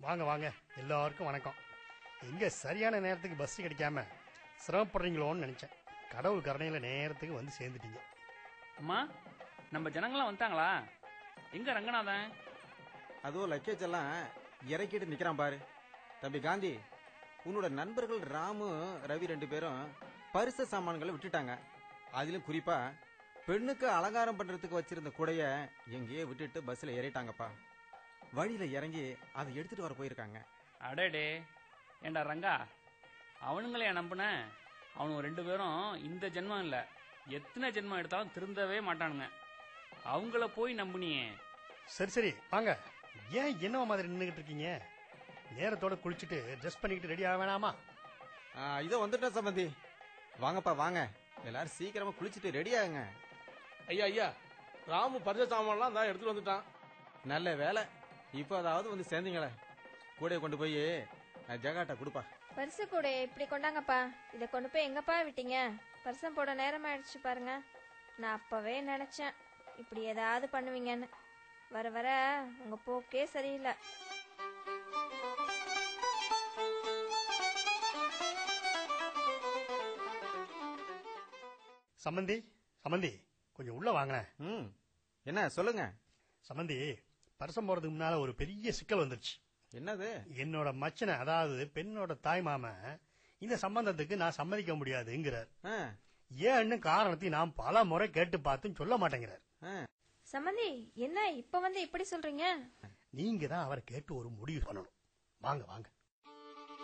வாங்க வாங்க எல்லாருக்கும் வணக்கம் எங்க சரியான நேரத்துக்கு பஸ் கிடைக்காம சிரமப்படுறீங்களோன்னு நினைச்சேன் கடவுள் கருணையில நேரத்துக்கு வந்து சேர்ந்துட்டீங்க அம்மா நம்ம ஜனங்களாம் வந்துட்டாங்களா எங்க ரங்கநாதன் அதுவும் லக்கேஜ் எல்லாம் இறக்கிட்டு நிக்கிறான் பாரு தம்பி காந்தி உன்னோட நண்பர்கள் ராமு ரவி ரெண்டு பேரும் பரிசு சாமான்களை விட்டுட்டாங்க அதிலும் குறிப்பா பெண்ணுக்கு அலங்காரம் பண்றதுக்கு வச்சிருந்த குடைய எங்கேயோ விட்டுட்டு பஸ்ல ஏறிட்டாங்கப்பா வழியில இறங்கி அதை எடுத்துட்டு வர போயிருக்காங்க அடடே ஏண்டா ரங்கா அவனுங்களே நம்பின அவனுங்க ரெண்டு பேரும் இந்த ஜென்மம் இல்ல எத்தனை ஜென்மம் எடுத்தாலும் திருந்தவே மாட்டானுங்க அவங்கள போய் நம்புனியே சரி சரி வாங்க ஏன் என்னவா மாதிரி நின்றுகிட்டு இருக்கீங்க நேரத்தோட குளிச்சுட்டு ட்ரெஸ் பண்ணிக்கிட்டு ரெடி ஆக வேணாமா ஆ, இதோ வந்துட்டேன் சம்பந்தி வாங்கப்பா வாங்க எல்லாரும் சீக்கிரமா குளிச்சுட்டு ரெடி ஆகுங்க ஐயா ஐயா ராமு பரிச சாமான்லாம் தான் எடுத்துட்டு வந்துட்டான் நல்ல வேலை இப்போ அதாவது வந்து சேர்ந்தீங்களே கூடைய கொண்டு போய் ஜகாட்டா கொடுப்பா பரிசு கூட இப்படி கொண்டாங்கப்பா இதை கொண்டு போய் எங்கப்பா விட்டீங்க பரிசம் போட நேரம் ஆயிடுச்சு பாருங்க நான் அப்பவே நினைச்சேன் இப்படி ஏதாவது பண்ணுவீங்கன்னு வர வர உங்க போக்கே சரியில்லை சம்மந்தி சம்மந்தி கொஞ்சம் உள்ள வாங்கினேன் ம் என்ன சொல்லுங்க சம்மந்தி பரிசம் போறதுக்கு முன்னால ஒரு பெரிய சிக்கல் வந்துருச்சு என்னது என்னோட மச்சனை அதாவது பெண்ணோட தாய் மாமன் இந்த சம்பந்தத்துக்கு நான் சம்மதிக்க முடியாதுங்கிறார் ஆ, ஏன்னு காரணத்தை நான் பல முறை கேட்டு பார்த்தும் சொல்ல மாட்டேங்கிறார் ஆ. சம்மந்தி என்ன இப்ப வந்து இப்படி சொல்றீங்க நீங்க தான் அவரை கேட்டு ஒரு முடிவு பண்ணணும் வாங்க வாங்க